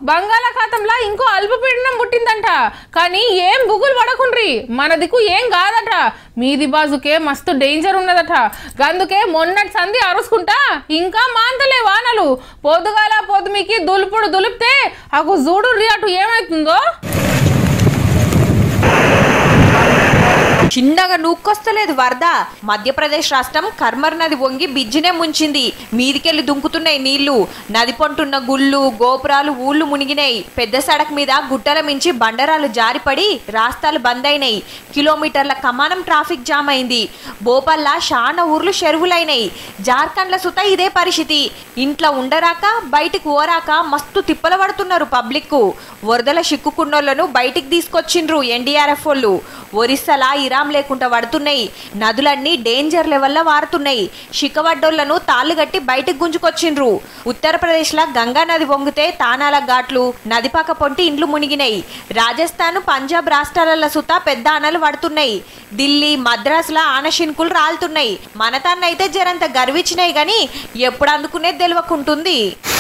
బంగాళాఖాతంలో ఇంకో అల్పపీడనం పుట్టిందంట కానీ ఏం బుగులు పడకుండ్రి మన దిక్కు ఏం కాదట మీది బాజుకే మస్తు డేంజర్ ఉన్నదట గందుకే మొన్నటి సంధి అరుసుకుంటా ఇంకా మాంతలే వానలు పొద్దుగాల పొద్దుమికి దులుపుడు దులిపితే అకు చూడు అటు ఏమైతుందో చిన్నగా నూక్కొస్తలేదు వరద మధ్యప్రదేశ్ రాష్ట్రం కర్మర్ నది వంగి బిజ్జినే ముంచింది మీదికెళ్ళి దుంకుతున్నాయి నీళ్లు నది పొంటున్న గుళ్ళు గోపురాలు ఊళ్ళు మునిగినాయి పెద్ద సడక్ మీద గుట్టల మించి బండరాలు జారిపడి రాస్తాలు బంద్ అయినాయి కిలోమీటర్ల కమానం ట్రాఫిక్ జామ్ అయింది భోపాల్లా షాన ఊర్లు చెరువులైనాయి జార్ఖండ్ల సుత ఇదే పరిస్థితి ఇంట్లో ఉండరాక బయటికి ఓరాక మస్తు తిప్పలు పడుతున్నారు పబ్లిక్ వరదల చిక్కుకున్నోళ్లను బయటికి తీసుకొచ్చిండ్రు ఎన్డీఆర్ఎఫ్ వాళ్ళు ఒరిస్సాలా ఇరాం లేకుండా పడుతున్నాయి నదులన్నీ డేంజర్ లెవెల్లో వారుతున్నాయి షికవడ్డోళ్లను తాళ్ళు కట్టి బయటికి గుంజుకొచ్చిండ్రు ఉత్తరప్రదేశ్లో గంగా నది వంగితే తానాల ఘాట్లు నదిపాక పొంటి ఇండ్లు మునిగినాయి రాజస్థాన్ పంజాబ్ రాష్ట్రాల సుత పెద్ద అనలు పడుతున్నాయి ఢిల్లీ మద్రాసులో ఆనశిన్కులు రాలుతున్నాయి మనతాన్నైతే జరంత గర్వించినాయి గాని ఎప్పుడు అందుకునేది తెలియకుంటుంది